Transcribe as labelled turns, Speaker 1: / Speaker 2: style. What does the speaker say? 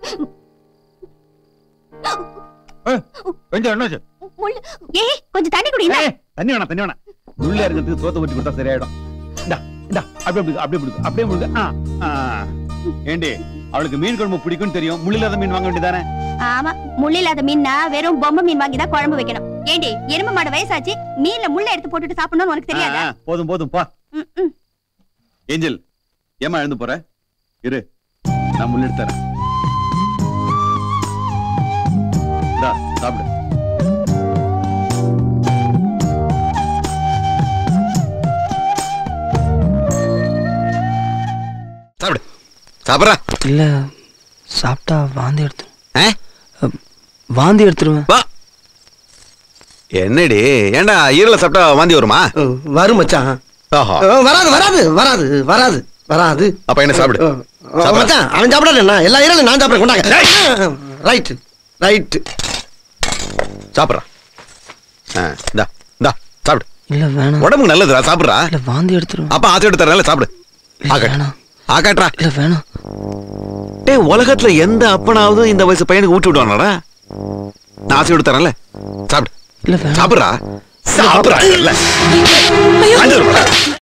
Speaker 1: ஏய், கொஞ்சம் என்னாச்சு
Speaker 2: முள்ளு ஏய் கொஞ்சம் தண்ணி குடிங்க
Speaker 1: ஏய், தண்ணி வேணாம் தண்ணி வேணாம் உள்ள இருக்கிறதுக்கு சோத்த ஊற்றி கொடுத்தா சரியாயிடும் இந்தா இந்தா அப்படியே பிடிக்கு அப்படியே பிடிக்கு அப்படியே பிடிக்கு ஆ ஆ. ஏண்டி அவளுக்கு மீன் குழம்பு பிடிக்கும்னு தெரியும் முள்ளில்லாத மீன் வாங்க வேண்டியதானே
Speaker 2: ஆமா முள்ளு இல்லாத மீன்னா வெறும் பொம்மை மீன் வாங்கி தான் குழம்பு வைக்கணும் ஏண்டி எருமை மாடு வயசாச்சு மீன்ல முள்ள எடுத்து போட்டுட்டு சாப்பிடணும்னு உனக்கு தெரியாதா
Speaker 1: போதும் போதும் பா
Speaker 2: ம், ம்.
Speaker 1: ஏஞ்சல் ஏமா எழுந்து போற இரு நான் முள்ள எடுத்து தரேன் இந்தா, சாப்பிடு
Speaker 3: சாப்பிடு சாப்பிட்றா
Speaker 4: இல்ல சாப்பிட்டா வாந்தி எடுத்துரும்
Speaker 3: ஆ?
Speaker 4: அ, வாந்தி எடுத்துருவேன்
Speaker 3: வா என்னடி ஏன்டா ஈரல சாப்பிட்டா வாந்தி வருமா
Speaker 5: வரும் மச்சான்
Speaker 3: ஆஹா
Speaker 5: அஹ், வராது வராது வராது வராது வராது
Speaker 3: அப்ப என்ன சாப்பிடு
Speaker 5: அஹ், அஹ், மச்சான் அவன் சாப்பிடல என்ன எல்லா ஈரலும் நான் சாப்பிட கொண்டாங்க ரைட் ரைட்
Speaker 3: சாப்பிட்றா ஆ, இந்தா இந்தா சாப்பிடு
Speaker 4: இல்ல வேணாம்
Speaker 3: உடம்புக்கு நல்லதுடா சாப்பிட்றா
Speaker 4: இல்ல வாந்தி எடுத்துருவேன்
Speaker 3: அப்ப ஆசை எடுத்து தரல சாப்பிடு
Speaker 4: இல்ல
Speaker 3: ஆகட்டும்.
Speaker 4: வேணாம்
Speaker 3: ஆக்காட்றா
Speaker 4: இல்ல வேணாம்
Speaker 3: டேய் உலகத்துல எந்த அப்பனாவது இந்த வயசு பையனுக்கு ஊட்டி விடுவானடா நான் ஆசை எடுத்து தரேன்ல சாப்பிடு
Speaker 4: இல்ல வேணாம்
Speaker 3: சாப்பிட்றா சாப்பிட்றா இல்ல